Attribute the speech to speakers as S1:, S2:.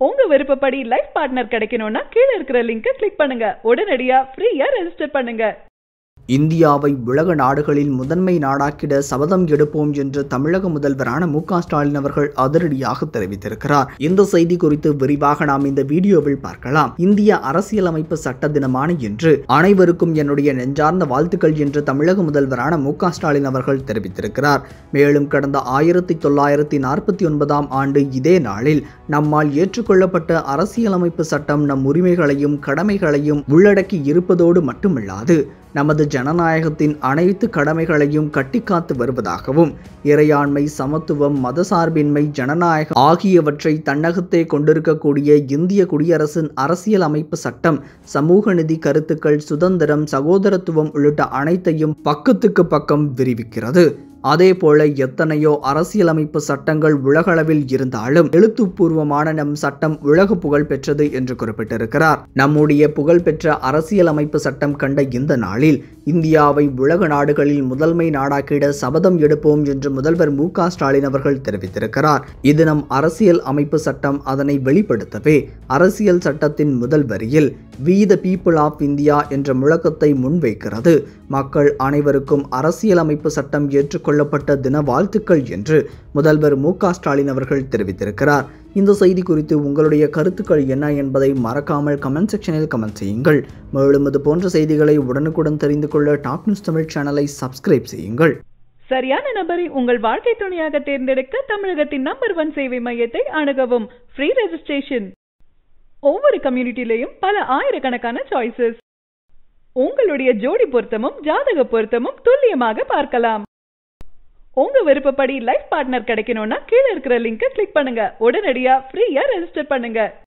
S1: உங்க விருப்பப்படி life partner கிடைக்கணும்னா கீழே இருக்கிற லிங்கை கிளிக் பண்ணுங்க உடனடியா ஃப்ரீயா ரெஜிஸ்டர் பண்ணுங்க
S2: இந்தியாவை உலக நாடுகளில் முதன்மை நாடாக்கிட சபதம் எடுப்போம் என்று தமிழக முதல்வரான மு க ஸ்டாலின் அவர்கள் அதிரடியாக தெரிவித்திருக்கிறார் இந்த செய்தி குறித்து விரிவாக நாம் இந்த வீடியோவில் பார்க்கலாம் இந்திய அரசியலமைப்பு சட்ட தினமான இன்று அனைவருக்கும் என்னுடைய நெஞ்சார்ந்த வாழ்த்துக்கள் என்று தமிழக முதல்வரான மு க ஸ்டாலின் அவர்கள் தெரிவித்திருக்கிறார் மேலும் கடந்த ஆயிரத்தி தொள்ளாயிரத்தி நாற்பத்தி ஒன்பதாம் ஆண்டு இதே நாளில் நம்மால் ஏற்றுக்கொள்ளப்பட்ட அரசியலமைப்பு சட்டம் நம் உரிமைகளையும் கடமைகளையும் உள்ளடக்கி இருப்பதோடு மட்டுமல்லாது நமது ஜனநாயகத்தின் அனைத்து கடமைகளையும் கட்டிக்காத்து வருவதாகவும் இறையாண்மை சமத்துவம் மதசார்பின்மை ஜனநாயகம் ஆகியவற்றை தன்னகத்தே கொண்டிருக்கக்கூடிய இந்திய குடியரசின் அரசியல் அமைப்பு சட்டம் சமூக நிதி கருத்துக்கள் சுதந்திரம் சகோதரத்துவம் உள்ளிட்ட அனைத்தையும் பக்கத்துக்கு பக்கம் விரிவிக்கிறது அதே போல எத்தனையோ அரசியலமைப்பு சட்டங்கள் உலகளவில் இருந்தாலும் எழுத்துப்பூர்வமான நம் சட்டம் உலக புகழ் பெற்றது என்று குறிப்பிட்டிருக்கிறார் நம்முடைய புகழ்பெற்ற அரசியலமைப்பு சட்டம் கண்ட இந்த நாளில் இந்தியாவை உலக நாடுகளில் முதன்மை நாடாக்கிட சபதம் எடுப்போம் என்று முதல்வர் மு க ஸ்டாலின் அவர்கள் தெரிவித்திருக்கிறார் இது நம் அரசியல் அமைப்பு சட்டம் அதனை வெளிப்படுத்தவே அரசியல் சட்டத்தின் முதல் வரியில் we the people of India என்ற முழக்கத்தை முன்வைக்கிறது மக்கள் அனைவருக்கும் அரசியலமைப்பு சட்டம் ஏற்றுக்கொள்ளப்பட்ட தின வாழ்த்துக்கள் என்று முதல்வர் மு க ஸ்டாலின் அவர்கள் தெரிவித்திருக்கிறார் இந்த செய்தி குறித்து உங்களுடைய கருத்துக்கள் என்ன என்பதை மறக்காமல் கமெண்ட் செக்ஷனில் கமெண்ட் செய்யுங்கள் மேலும் இது போன்ற செய்திகளை உடனுக்குடன் தெரிந்து கொள்ள டாப் நியூஸ் தமிழ் சேனலை சப்ஸ்கிரைப் செய்யுங்கள்
S1: சரியான நபரை உங்கள் வாழ்க்கை துணையாக தேர்ந்தெடுக்க தமிழகத்தின் நம்பர் ஒன் சேவை மையத்தை அணுகவும் ஃப்ரீ ரெஜிஸ்ட்ரேஷன் ஒவ்வொரு கம்யூனிட்டிலையும் பல ஆயிரக்கணக்கான சாய்ஸஸ் உங்களுடைய ஜோடி பொருத்தமும் ஜாதக பொருத்தமும் துல்லியமாக பார்க்கலாம் உங்க விருப்பப்படி லைஃப் பார்ட்னர் கிடைக்கணும்னா கீழே இருக்கிற லிங்கை கிளிக் பண்ணுங்க உடனடியா ஃப்ரீயா ரெஜிஸ்டர் பண்ணுங்க